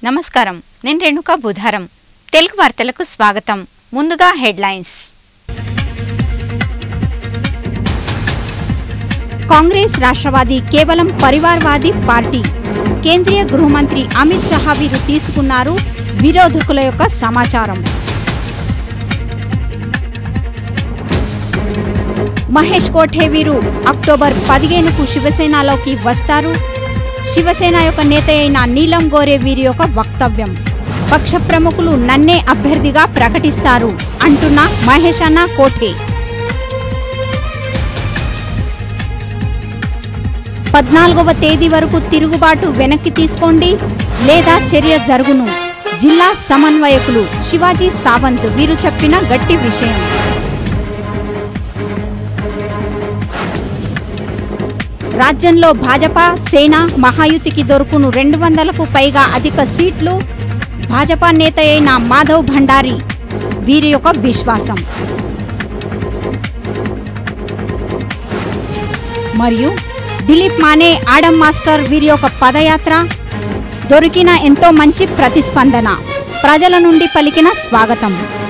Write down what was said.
నమస్కారం నేను రేణుకా బుధారం తెలుగు వార్తలకు స్వాగతం ముందుగా హెడ్లైన్స్ కాంగ్రెస్ రాష్ట్రవాది కేవలం పరివార్వాది పార్టీ కేంద్రీయ గృహమంత్రి అమిత్ షహా వీరు తీసుకున్నారు విరోధకుల యొక్క సమాచారం మహేష్ కోఠే వీరు అక్టోబర్ పదిహేనుకు శివసేనలోకి వస్తారు శివసేన యొక్క నేత అయిన నీలం గోరే వీరి యొక్క వక్తవ్యం పక్ష ప్రముఖులు నన్నే అభ్యర్థిగా ప్రకటిస్తారు అంటున్న మహేష్ అన్న కోఠే పద్నాలుగవ తేదీ వరకు తిరుగుబాటు వెనక్కి తీసుకోండి లేదా చర్య జరుగును జిల్లా సమన్వయకులు శివాజీ సావంత్ వీరు చెప్పిన గట్టి విషయం రాజ్యంలో భాజపా సేన మహాయుతికి దొరుకును రెండు వందలకు పైగా అధిక సీట్లు భాజపా నేత అయిన మాధవ్ భండారి వీరి యొక్క విశ్వాసం మరియు దిలీప్ మానే ఆడమ్ మాస్టర్ వీరి యొక్క పదయాత్ర దొరికిన ఎంతో మంచి ప్రతిస్పందన ప్రజల నుండి పలికిన స్వాగతం